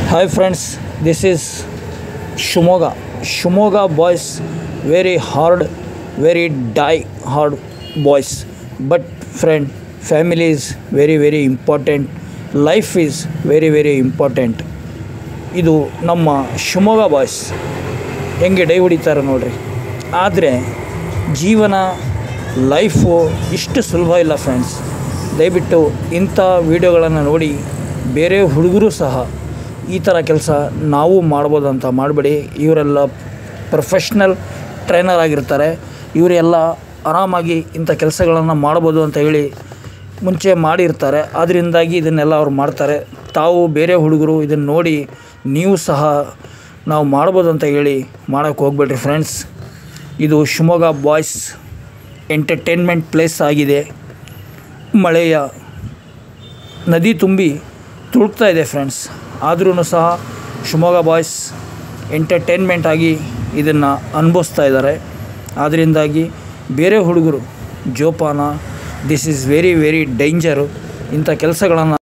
Hi friends, this is Shumoga. Shumoga boys very hard, very die hard boys. But friend, family is very very important. Life is very very important. ಇದು ನಮ್ಮ Shivamogga boys ಹೆಂಗೆ dye ಹೊಡಿತಾರೆ ನೋಡ್ರಿ ಆದರೆ ಜೀವನ life ಇಷ್ಟು ಸುಲಭ ಇಲ್ಲ ಫ್ರೆಂಡ್ಸ್ ದಯವಿಟ್ಟು ಇಂಥ ವೀಡಿಯೋಗಳನ್ನು ನೋಡಿ ಬೇರೆ ಹುಡುಗರು ಸಹ ಈ ಥರ ಕೆಲಸ ನಾವು ಮಾಡ್ಬೋದಂತ ಮಾಡಬೇಡಿ ಇವರೆಲ್ಲ ಪ್ರೊಫೆಷ್ನಲ್ ಟ್ರೈನರ್ ಆಗಿರ್ತಾರೆ ಇವರೆಲ್ಲ ಆರಾಮಾಗಿ ಇಂಥ ಕೆಲಸಗಳನ್ನು ಮಾಡ್ಬೋದು ಅಂತ ಹೇಳಿ ಮುಂಚೆ ಮಾಡಿರ್ತಾರೆ ಅದರಿಂದಾಗಿ ಇದನ್ನೆಲ್ಲ ಅವ್ರು ಮಾಡ್ತಾರೆ ತಾವು ಬೇರೆ ಹುಡುಗರು ಇದನ್ನು ನೋಡಿ ನೀವು ಸಹ ನಾವು ಮಾಡ್ಬೋದು ಅಂತ ಹೇಳಿ ಮಾಡೋಕ್ಕೆ ಹೋಗ್ಬೇಡ್ರಿ ಫ್ರೆಂಡ್ಸ್ ಇದು ಶಿವಮೊಗ್ಗ ಬಾಯ್ಸ್ ಎಂಟರ್ಟೈನ್ಮೆಂಟ್ ಪ್ಲೇಸ್ ಆಗಿದೆ ಮಳೆಯ ನದಿ ತುಂಬಿ ತುಳುಕ್ತಾ ಇದೆ ಫ್ರೆಂಡ್ಸ್ ಆದ್ರೂ ಸಹ ಶಿವಮೊಗ್ಗ ಬಾಯ್ಸ್ ಎಂಟರ್ಟೈನ್ಮೆಂಟ್ ಆಗಿ ಇದನ್ನು ಅನುಭವಿಸ್ತಾ ಇದ್ದಾರೆ ಅದರಿಂದಾಗಿ ಬೇರೆ ಹುಡುಗರು ಜೋಪಾನ this is very very danger ಇಂಥ ಕೆಲಸಗಳನ್ನು